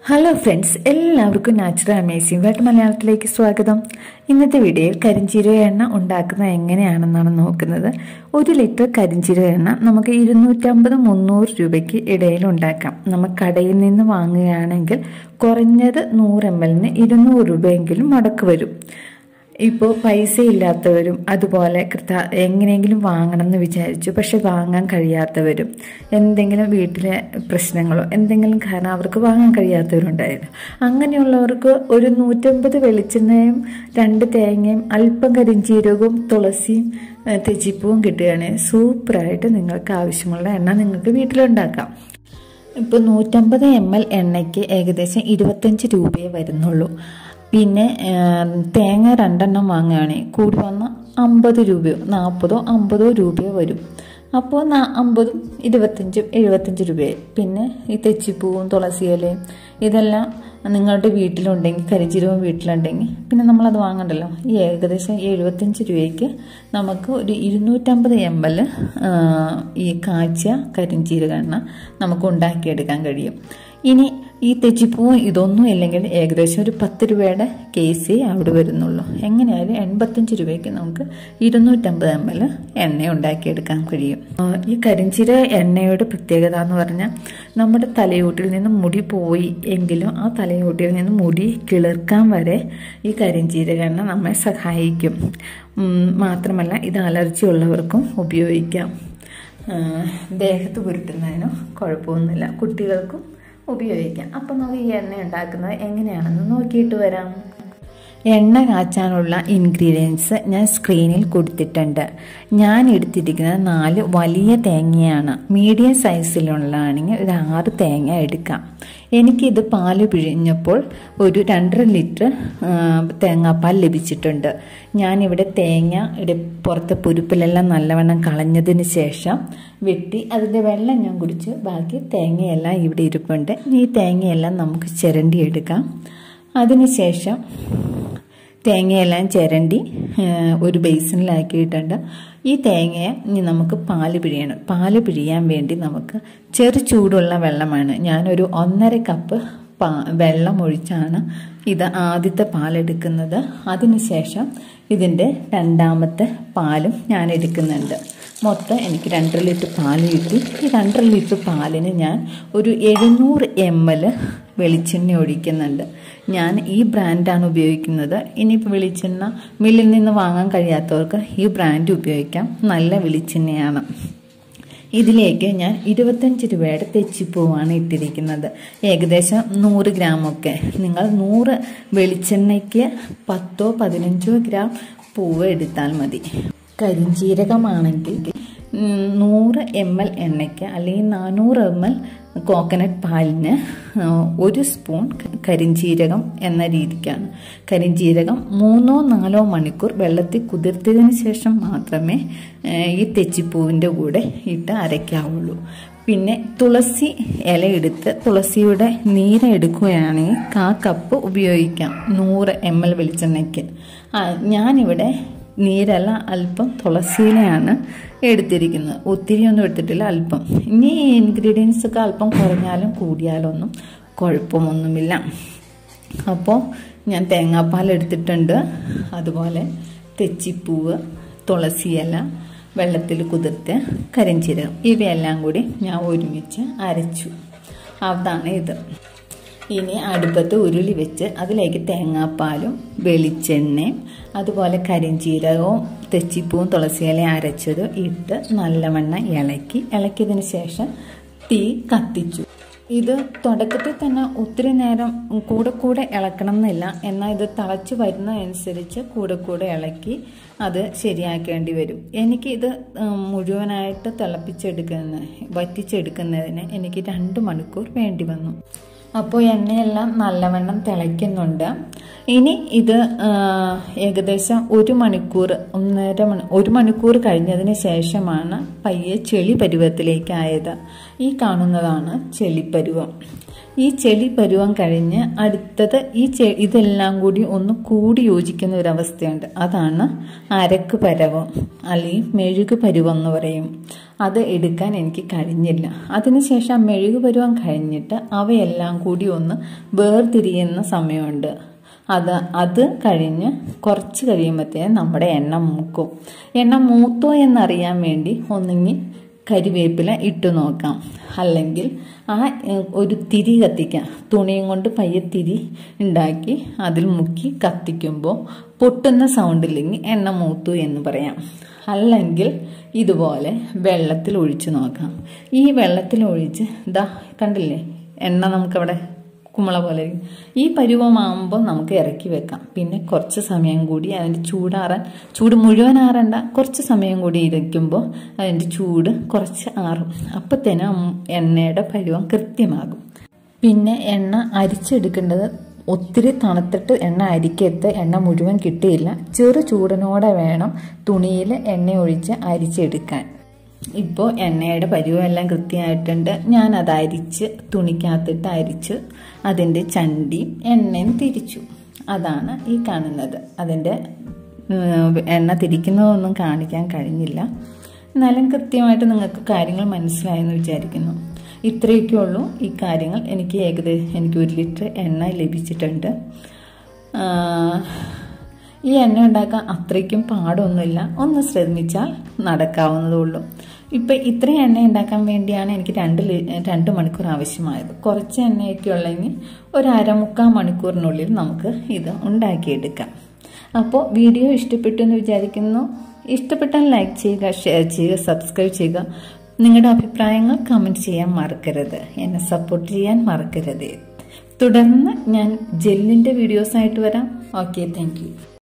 hello friends എല്ലാവർക്കും natural amazing world മലയാളത്തിലേക്ക് സ്വാഗതം ഇന്നത്തെ വീഡിയോയിൽ കരിഞ്ചീരക എണ്ണ ഉണ്ടാക്കുന്നത് എങ്ങനെയാണെന്നാണ് നോക്കുന്നത് ഒരു ലിറ്റർ കരിഞ്ചീരക എണ്ണ നമുക്ക് ഇരുന്നൂറ്റമ്പത് മുന്നൂറ് രൂപയ്ക്ക് ഇടയിൽ ഉണ്ടാക്കാം നമ്മൾ കടയിൽ നിന്ന് വാങ്ങുകയാണെങ്കിൽ കുറഞ്ഞത് നൂറ് എം എല്ലിന് ഇരുന്നൂറ് രൂപയെങ്കിലും മുടക്ക് വരും ഇപ്പോൾ പൈസ ഇല്ലാത്തവരും അതുപോലെ കൃത എങ്ങനെയെങ്കിലും വാങ്ങണം എന്ന് വിചാരിച്ചു പക്ഷെ വാങ്ങാൻ കഴിയാത്തവരും എന്തെങ്കിലും വീട്ടിലെ പ്രശ്നങ്ങളോ എന്തെങ്കിലും കാരണം അവർക്ക് വാങ്ങാൻ കഴിയാത്തവരുണ്ടായിരുന്നു അങ്ങനെയുള്ളവർക്ക് ഒരു നൂറ്റമ്പത് വെളിച്ചെണ്ണയും രണ്ട് തേങ്ങയും അല്പം കരിഞ്ചീരകവും തുളസിയും ഏഹ്, തെച്ചിപ്പൂവും കിട്ടുകയാണെങ്കിൽ സൂപ്പറായിട്ട് നിങ്ങൾക്ക് ആവശ്യമുള്ള എണ്ണ നിങ്ങൾക്ക് വീട്ടിലുണ്ടാക്കാം ഇപ്പോൾ നൂറ്റമ്പത് എം എൽ എണ്ണയ്ക്ക് ഏകദേശം ഇരുപത്തഞ്ച് രൂപയെ വരുന്നുള്ളൂ പിന്നെ ആ, തേങ്ങ രണ്ടെണ്ണം വാങ്ങുകയാണെങ്കിൽ കൂടി വന്നാൽ അമ്പത് രൂപയോ നാൽപ്പതോ അമ്പതോ രൂപയോ വരും അപ്പോൾ നാ അമ്പതും ഇരുപത്തഞ്ചും എഴുപത്തഞ്ച് രൂപയായി പിന്നെ ഈ തെച്ചിപ്പൂവും തുളസിയിലയും ഇതെല്ലാം നിങ്ങളുടെ വീട്ടിലുണ്ടെങ്കിൽ കരിഞ്ചീരവും വീട്ടിലുണ്ടെങ്കിൽ പിന്നെ നമ്മളത് വാങ്ങണ്ടല്ലോ ഈ ഏകദേശം എഴുപത്തഞ്ച് രൂപയ്ക്ക് നമുക്ക് ഒരു ഇരുന്നൂറ്റമ്പത് എം എൽ ഈ കാച്ച കരിഞ്ചീരക എണ്ണ നമുക്ക് ഉണ്ടാക്കിയെടുക്കാൻ കഴിയും ഇനി ഈ തെച്ചിപ്പൂവും ഇതൊന്നും ഇല്ലെങ്കിൽ ഏകദേശം ഒരു പത്ത് രൂപയുടെ കേസേ അവിടെ വരുന്നുള്ളൂ എങ്ങനെയായാലും എൺപത്തഞ്ച് രൂപയ്ക്ക് നമുക്ക് ഇരുന്നൂറ്റമ്പത് എം എൽ എണ്ണ ഉണ്ടാക്കിയെടുക്കാൻ കഴിയും ആ, ഈ കരിഞ്ചീര എണ്ണയുടെ പ്രത്യേകത എന്ന് പറഞ്ഞാൽ നമ്മുടെ തലയോട്ടിൽ നിന്ന് മുടി പോയി എങ്കിലും ആ തലയോട്ടിൽ നിന്ന് മുടി കിളിർക്കാൻ വരെ ഈ കരിഞ്ചീരക എണ്ണ നമ്മെ സഹായിക്കും ഉം, മാത്രമല്ല ഇത് അലർജി ഉള്ളവർക്കും ഉപയോഗിക്കാം ആ, ദേഹത്ത് പുരട്ടുന്നതിനും കുഴപ്പമൊന്നുമില്ല കുട്ടികൾക്കും ഉപയോഗിക്കാം അപ്പം നമുക്ക് ഈ എണ്ണ ഉണ്ടാക്കുന്നത് എങ്ങനെയാണെന്ന് നോക്കിയിട്ട് വരാം എണ്ണ കാച്ചാനുള്ള ഇൻഗ്രീഡിയൻസ് ഞാൻ സ്ക്രീനിൽ കൊടുത്തിട്ടുണ്ട് ഞാൻ എടുത്തിരിക്കുന്നത് നാല് വലിയ തേങ്ങയാണ് മീഡിയം സൈസിലുള്ളതാണെങ്കിൽ ഒരു ആറ് തേങ്ങ എടുക്കാം എനിക്കിത് പാല് പിഴിഞ്ഞപ്പോൾ ഒരു രണ്ടര ലിറ്റർ ആ, തേങ്ങാപ്പാൽ ലഭിച്ചിട്ടുണ്ട് ഞാനിവിടെ തേങ്ങ ഇട പുറത്തെ പുരുപ്പിലെല്ലാം നല്ലവണ്ണം കളഞ്ഞതിന് ശേഷം വെട്ടി അതിൻ്റെ വെള്ളം ഞാൻ കുടിച്ച് ബാക്കി തേങ്ങയെല്ലാം ഇവിടെ ഇരിപ്പുണ്ട് ഈ തേങ്ങയെല്ലാം നമുക്ക് ചിരണ്ടിയെടുക്കാം അതിനുശേഷം തേങ്ങയെല്ലാം ചിരണ്ടി ഏഹ്, ഒരു ബേസിനിലാക്കിയിട്ടുണ്ട് ഈ തേങ്ങയെ ഇനി നമുക്ക് പാല് പിഴിയണം പാല് പിഴിയാൻ വേണ്ടി നമുക്ക് ചെറു ചൂടുള്ള വെള്ളമാണ് ഞാനൊരു ഒന്നര കപ്പ് പാ വെള്ളം ഒഴിച്ചാണ് ഇത് ആദ്യത്തെ പാലെടുക്കുന്നത് അതിനുശേഷം ഇതിൻ്റെ രണ്ടാമത്തെ പാലും ഞാൻ എടുക്കുന്നുണ്ട് മൊത്തം എനിക്ക് രണ്ടര ലിറ്റർ പാല് കിട്ടി ഈ രണ്ടര ലിറ്റർ പാലിന് ഞാൻ ഒരു എഴുന്നൂറ് എം എൽ വെളിച്ചെണ്ണ ഒഴിക്കുന്നുണ്ട് ഞാൻ ഈ ബ്രാൻഡാണ് ഉപയോഗിക്കുന്നത് ഇനിയിപ്പോൾ വെളിച്ചെണ്ണ മില്ലിൽ നിന്ന് വാങ്ങാൻ കഴിയാത്തവർക്ക് ഈ ബ്രാൻഡ് ഉപയോഗിക്കാം നല്ല വെളിച്ചെണ്ണയാണ് ഇതിലേക്ക് ഞാൻ ഇരുപത്തഞ്ച് രൂപയുടെ തെച്ചിപ്പൂവാണ് ഇട്ടിരിക്കുന്നത് ഏകദേശം നൂറ് ഗ്രാമൊക്കെ നിങ്ങൾ നൂറ് വെളിച്ചെണ്ണയ്ക്ക് പത്തോ പതിനഞ്ചോ ഗ്രാം പൂവ് എടുത്താൽ മതി കരിഞ്ജീരകമാണെങ്കിൽ ഉം, നൂറ് എം എൽ എണ്ണയ്ക്ക് അല്ലെങ്കിൽ നാനൂറ് എം എൽ കോക്കനട്ട് പാലിന് ആ, ഒരു സ്പൂൺ കരിഞ്ജീരകം എന്ന രീതിക്കാണ് കരിഞ്ജീരകം മൂന്നോ നാലോ മണിക്കൂർ വെള്ളത്തിൽ കുതിർത്തതിന് ശേഷം മാത്രമേ ഏ, ഈ തെച്ചിപ്പൂവിൻ്റെ കൂടെ ഇട്ട് അരയ്ക്കാവുള്ളൂ പിന്നെ തുളസി ഇല എടുത്ത് തുളസിയുടെ നീര് എടുക്കുകയാണെങ്കിൽ കാ കപ്പ് ഉപയോഗിക്കാം നൂറ് എം എൽ വെളിച്ചെണ്ണയ്ക്ക് ആ, ഞാനിവിടെ നീരല്ല അല്പം തുളസിയിലയാണ് എടുത്തിരിക്കുന്നത് ഒത്തിരി ഒന്നും എടുത്തിട്ടില്ല അല്പം ഇനി ഇൻഗ്രീഡിയൻസ് ഒക്കെ അല്പം കുറഞ്ഞാലും കൂടിയാലും ഒന്നും കുഴപ്പമൊന്നുമില്ല അപ്പോൾ ഞാൻ തേങ്ങാപ്പാൽ എടുത്തിട്ടുണ്ട് അതുപോലെ തെച്ചിപ്പൂവ് തുളസിയില വെള്ളത്തിൽ കുതിർത്ത് കരിഞ്ചീരകം ഇവയെല്ലാം കൂടി ഞാൻ ഒരുമിച്ച് അരച്ചു അതാണ് ഇത് ഇനി അടുപ്പത്ത് ഉരുളി വെച്ച് അതിലേക്ക് തേങ്ങാപ്പാലും വെളിച്ചെണ്ണയും അതുപോലെ കരിഞ്ചീരകവും തെച്ചിപ്പൂവും തുളസിയിലയും അരച്ചതും ഇട്ട് നല്ലവണ്ണം ഇളക്കി ഇളക്കിയതിന് ശേഷം തീ കത്തിച്ചു ഇത് തുടക്കത്തിൽ തന്നെ ഒത്തിരി നേരം കൂടെ കൂടെ ഇളക്കണം എന്നില്ല എന്നാൽ ഇത് തിളച്ച് വരുന്നതനുസരിച്ച് കൂടെ കൂടെ ഇളക്കി അത് ശരിയാക്കേണ്ടി വരും എനിക്ക് ഇത് ഉം, മുഴുവനായിട്ട് തിളപ്പിച്ചെടുക്കുന്ന വറ്റിച്ചെടുക്കുന്നതിന് എനിക്ക് രണ്ട് മണിക്കൂർ വേണ്ടി വന്നു അപ്പോൾ എണ്ണയെല്ലാം നല്ലവണ്ണം തിളയ്ക്കുന്നുണ്ട് ഇനി ഇത് ആ, ഏകദേശം ഒരു മണിക്കൂർ ഒന്നര മണി ഒരു മണിക്കൂർ കഴിഞ്ഞതിന് ശേഷമാണ് പയ്യെ ചെളി പരുവത്തിലേക്ക് ആയത് ഈ കാണുന്നതാണ് ചെളിപ്പരുവം ഈ ചെളി പരുവം കഴിഞ്ഞ് അടുത്തത് ഈ ചെ ഇതെല്ലാം കൂടി ഒന്ന് കൂടി യോജിക്കുന്ന ഒരു അവസ്ഥയുണ്ട് അതാണ് അരക്ക് പരവം അല്ലെങ്കിൽ മെഴുക് പരുവം എന്ന് പറയും അത് എടുക്കാൻ എനിക്ക് കഴിഞ്ഞില്ല അതിനുശേഷം മെഴുക് പരുവം കഴിഞ്ഞിട്ട് അവയെല്ലാം കൂടി ഒന്ന് വേർതിരിയുന്ന സമയമുണ്ട് അത് അത് കഴിഞ്ഞ് കുറച്ച് കഴിയുമ്പോഴത്തേനും നമ്മുടെ എണ്ണ മൂക്കും എണ്ണ മൂത്തോ എന്നറിയാൻ വേണ്ടി ഒന്നെങ്കിൽ കരിവേപ്പില ഇട്ടു നോക്കാം അല്ലെങ്കിൽ ആ ഒരു തിരി കത്തിക്കാം തുണിയും കൊണ്ട് പയ്യെ തിരി ഉണ്ടാക്കി അതിൽ മുക്കി കത്തിക്കുമ്പോൾ പൊട്ടുന്ന സൗണ്ടില്ലെങ്കിൽ എണ്ണ മൂത്തു എന്ന് പറയാം അല്ലെങ്കിൽ ഇതുപോലെ വെള്ളത്തിൽ ഒഴിച്ചു നോക്കാം ഈ വെള്ളത്തിൽ ഒഴിച്ച് ഇതാ കണ്ടില്ലേ എണ്ണ നമുക്കവിടെ കുമ്പള പോലെ ഈ പരുവമാകുമ്പോൾ നമുക്ക് ഇറക്കി വെക്കാം പിന്നെ കുറച്ച് സമയം കൂടി അതിൻ്റെ ചൂടാറാൻ ചൂട് മുഴുവൻ ആറണ്ട കുറച്ച് സമയം കൂടി ഇരിക്കുമ്പോൾ അതിൻ്റെ ചൂട് കുറച്ച് ആറും അപ്പത്തേനും എണ്ണയുടെ പരുവം കൃത്യമാകും പിന്നെ എണ്ണ അരിച്ചെടുക്കേണ്ടത് ഒത്തിരി തണുത്തിട്ട് എണ്ണ അരിക്കത്ത് എണ്ണ മുഴുവൻ കിട്ടിയില്ല ചെറു ചൂടിനോടെ വേണം തുണിയിൽ എണ്ണ ഒഴിച്ച് അരിച്ചെടുക്കാൻ ഇപ്പോൾ എണ്ണയുടെ പരുവമെല്ലാം കൃത്യമായിട്ടുണ്ട് ഞാൻ അത് അരിച്ച് തുണിക്കകത്തിട്ട് അരിച്ച് അതിൻ്റെ ചണ്ടിയും എണ്ണയും തിരിച്ചു അതാണ് ഈ കാണുന്നത് അതിൻ്റെ എണ്ണ തിരിക്കുന്നതൊന്നും കാണിക്കാൻ കഴിഞ്ഞില്ല എന്നാലും കൃത്യമായിട്ട് നിങ്ങൾക്ക് കാര്യങ്ങൾ മനസ്സിലായെന്ന് വിചാരിക്കുന്നു ഇത്രയൊക്കെ ഉള്ളൂ ഈ കാര്യങ്ങൾ എനിക്ക് ഏകദേശം എനിക്ക് ഒരു ലിറ്റർ എണ്ണ ലഭിച്ചിട്ടുണ്ട് ഈ എണ്ണ ഉണ്ടാക്കാൻ അത്രയ്ക്കും പാടൊന്നുമില്ല ഒന്ന് ശ്രമിച്ചാൽ നടക്കാവുന്നതേ ഉള്ളൂ ഇപ്പം ഇത്രയും എണ്ണ ഉണ്ടാക്കാൻ വേണ്ടിയാണ് എനിക്ക് രണ്ട് രണ്ട് മണിക്കൂർ ആവശ്യമായത് കുറച്ച് എണ്ണയൊക്കെ ഉള്ളെങ്കിൽ ഒരു അരമുക്കാൽ മണിക്കൂറിനുള്ളിൽ നമുക്ക് ഇത് ഉണ്ടാക്കിയെടുക്കാം അപ്പോൾ വീഡിയോ ഇഷ്ടപ്പെട്ടു എന്ന് വിചാരിക്കുന്നു ഇഷ്ടപ്പെട്ടാൽ ലൈക്ക് ചെയ്യുക ഷെയർ ചെയ്യുക സബ്സ്ക്രൈബ് ചെയ്യുക നിങ്ങളുടെ അഭിപ്രായങ്ങൾ കമൻറ്റ് ചെയ്യാൻ മറക്കരുത് എന്നെ സപ്പോർട്ട് ചെയ്യാൻ മറക്കരുത് തുടർന്ന് ഞാൻ ജെല്ലിൻ്റെ വീഡിയോസായിട്ട് വരാം ഓക്കെ താങ്ക്